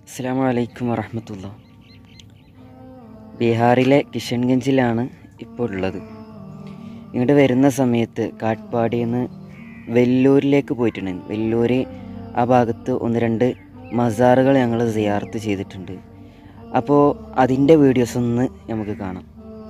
അസ്സാം വലൈക്കും വറഹമത്തുള്ള ബീഹാറിലെ കിഷൻഗഞ്ചിലാണ് ഇപ്പോൾ ഉള്ളത് ഇങ്ങോട്ട് വരുന്ന സമയത്ത് കാട്ട്പാടിയിൽ നിന്ന് വെല്ലൂരിലേക്ക് പോയിട്ടുണ്ട് വെല്ലൂർ ആ ഭാഗത്ത് ഒന്ന് രണ്ട് മസാറുകൾ ഞങ്ങൾ സിയാർത്ത് ചെയ്തിട്ടുണ്ട് അപ്പോൾ അതിൻ്റെ വീഡിയോസ് ഒന്ന് നമുക്ക് കാണാം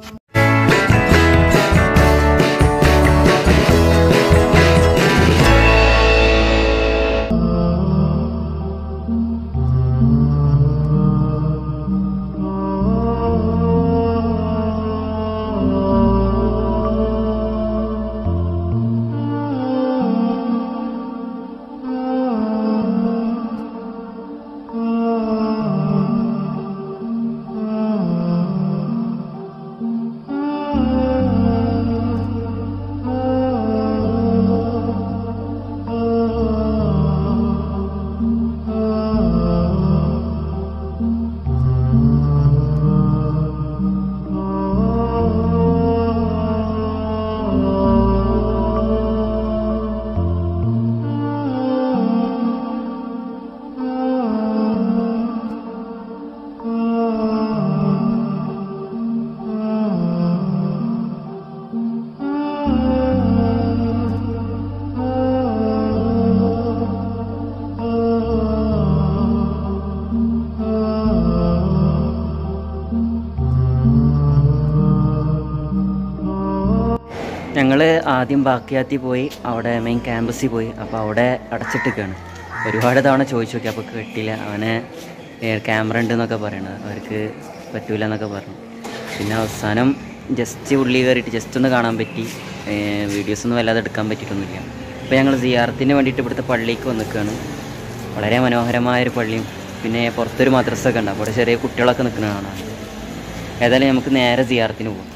ഞങ്ങൾ ആദ്യം ബാക്കിയാത്തി പോയി അവിടെ മെയിൻ ക്യാമ്പസിൽ പോയി അപ്പോൾ അവിടെ അടച്ചിട്ടിരിക്കുകയാണ് ഒരുപാട് തവണ ചോദിച്ചു നോക്കി അപ്പോൾ കിട്ടിയില്ല അവനെ ക്യാമറ ഉണ്ട് എന്നൊക്കെ പറയണത് അവർക്ക് പറ്റൂല എന്നൊക്കെ പറഞ്ഞു പിന്നെ അവസാനം ജസ്റ്റ് ഉള്ളി കയറിയിട്ട് ജസ്റ്റ് ഒന്ന് കാണാൻ പറ്റി വീഡിയോസ് ഒന്നും വല്ലാതെ എടുക്കാൻ പറ്റിയിട്ടൊന്നുമില്ല അപ്പോൾ ഞങ്ങൾ സിയാറത്തിന് വേണ്ടിയിട്ട് ഇവിടുത്തെ പള്ളിക്ക് വന്നിക്കുകയാണ് വളരെ മനോഹരമായൊരു പള്ളിയും പിന്നെ പുറത്തൊരു മദ്രസൊക്കെ ഉണ്ട് അവിടെ ചെറിയ കുട്ടികളൊക്കെ നിൽക്കുന്ന കാണാൻ ഏതായാലും നമുക്ക് നേരെ സിയാറത്തിന് പോകാം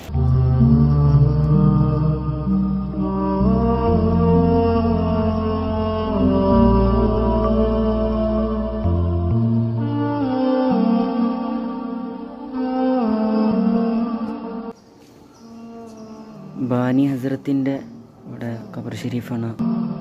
ബാനി ഹസ്രത്തിൻ്റെ ഇവിടെ ഖബർ ഷെരീഫാണ്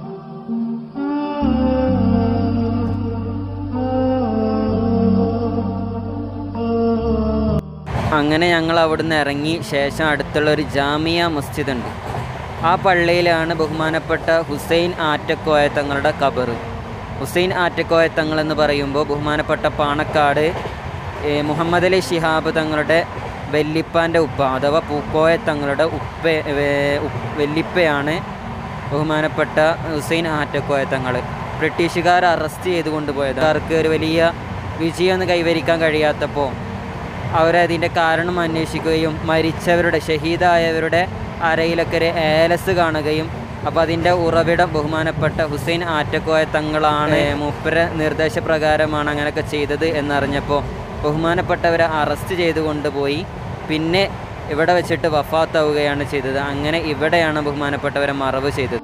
അങ്ങനെ ഞങ്ങൾ അവിടുന്ന് ഇറങ്ങി ശേഷം അടുത്തുള്ള ഒരു ജാമിയ മസ്ജിദ് ഉണ്ട് ആ പള്ളിയിലാണ് ബഹുമാനപ്പെട്ട ഹുസൈൻ ആറ്റക്കോയ തങ്ങളുടെ ഖബർ ഹുസൈൻ ആറ്റക്കോയ തങ്ങൾ എന്ന് പറയുമ്പോൾ ബഹുമാനപ്പെട്ട പാണക്കാട് ഏ, മുഹമ്മദ് അലി ശിഹാബ് തങ്ങളുടെ വെല്ലിപ്പാൻ്റെ ഉപ്പ അഥവാ പൂക്കോയ തങ്ങളുടെ ഉപ്പ ഏ, ഉപ്പ് വെല്ലിപ്പയാണ് ബഹുമാനപ്പെട്ട ഹുസൈൻ ആറ്റക്കോയ തങ്ങൾ ബ്രിട്ടീഷുകാർ അറസ്റ്റ് ചെയ്ത് കൊണ്ടുപോയത് അവർക്ക് ഒരു വലിയ വിജയമൊന്നും കൈവരിക്കാൻ കഴിയാത്തപ്പോൾ അവരതിൻ്റെ കാരണം അന്വേഷിക്കുകയും മരിച്ചവരുടെ ഷഹീദായവരുടെ അരയിലൊക്കെ ഒരു ഏലസ് കാണുകയും അപ്പോൾ അതിൻ്റെ ഉറവിടം ബഹുമാനപ്പെട്ട ഹുസൈൻ ആറ്റക്കോയ തങ്ങളാണ് മൂപ്പര നിർദ്ദേശപ്രകാരമാണ് അങ്ങനെയൊക്കെ ചെയ്തത് എന്നറിഞ്ഞപ്പോൾ ബഹുമാനപ്പെട്ടവരെ അറസ്റ്റ് ചെയ്ത് കൊണ്ടുപോയി പിന്നെ ഇവിടെ വെച്ചിട്ട് വഫാത്താവുകയാണ് ചെയ്തത് അങ്ങനെ ഇവിടെയാണ് ബഹുമാനപ്പെട്ടവരെ മറവ് ചെയ്തത്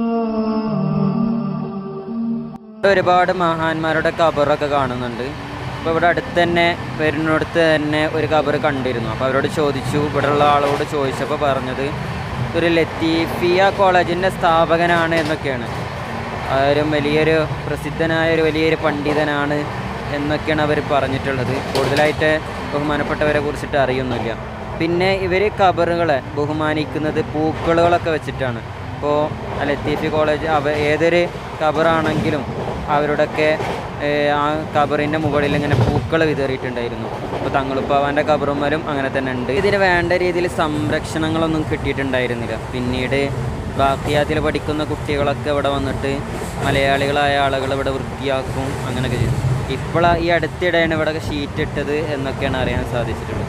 ഇവിടെ ഒരുപാട് മഹാന്മാരുടെ കബറൊക്കെ കാണുന്നുണ്ട് അപ്പോൾ ഇവിടെ അടുത്ത് തന്നെ വരുന്നിടത്ത് തന്നെ ഒരു കബർ കണ്ടിരുന്നു അപ്പോൾ അവരോട് ചോദിച്ചു ഇവിടെയുള്ള ആളോട് ചോദിച്ചപ്പോൾ പറഞ്ഞത് ഒരു ലത്തീഫിയ കോളേജിൻ്റെ സ്ഥാപകനാണ് എന്നൊക്കെയാണ് ആ ഒരു വലിയൊരു പ്രസിദ്ധനായ ഒരു വലിയൊരു പണ്ഡിതനാണ് എന്നൊക്കെയാണ് അവർ പറഞ്ഞിട്ടുള്ളത് കൂടുതലായിട്ട് ബഹുമാനപ്പെട്ടവരെ കുറിച്ചിട്ട് അറിയൊന്നുമില്ല പിന്നെ ഇവർ കബറുകളെ ബഹുമാനിക്കുന്നത് പൂക്കളുകളൊക്കെ വെച്ചിട്ടാണ് ഇപ്പോൾ ലത്തീഫി കോളേജ് അവ ഏതൊരു കബറാണെങ്കിലും അവരുടെയൊക്കെ ഏഹ്, ആ കബറിൻ്റെ മുകളിൽ ഇങ്ങനെ പൂക്കൾ വിതറിയിട്ടുണ്ടായിരുന്നു അപ്പോൾ തങ്ങളുപ്പാവാൻ്റെ കബറുമ്മലും അങ്ങനെ തന്നെ ഉണ്ട് ഇതിന് വേണ്ട രീതിയിൽ സംരക്ഷണങ്ങളൊന്നും കിട്ടിയിട്ടുണ്ടായിരുന്നില്ല പിന്നീട് ബാക്കിയാത്തിൽ പഠിക്കുന്ന കുട്ടികളൊക്കെ ഇവിടെ വന്നിട്ട് മലയാളികളായ ആളുകൾ ഇവിടെ വൃത്തിയാക്കും അങ്ങനെയൊക്കെ ചെയ്തു ഇപ്പോൾ ഈ അടുത്തിടെയാണ് ഇവിടെ ഷീറ്റ് ഇട്ടത് എന്നൊക്കെയാണ് അറിയാൻ സാധിച്ചിട്ടുള്ളത്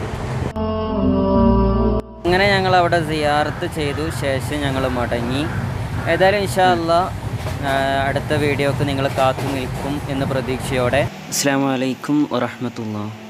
അങ്ങനെ ഞങ്ങൾ അവിടെ സിയാർത്ത് ചെയ്തു ശേഷം ഞങ്ങൾ മടങ്ങി ഏതായാലും ഇൻഷാ അല്ലാ ആ, അടുത്ത വീഡിയോക്ക് നിങ്ങൾ കാത്തു നിൽക്കും എന്ന പ്രതീക്ഷയോടെ അസ്സാം വലൈക്കും വറഹമത്തുള്ള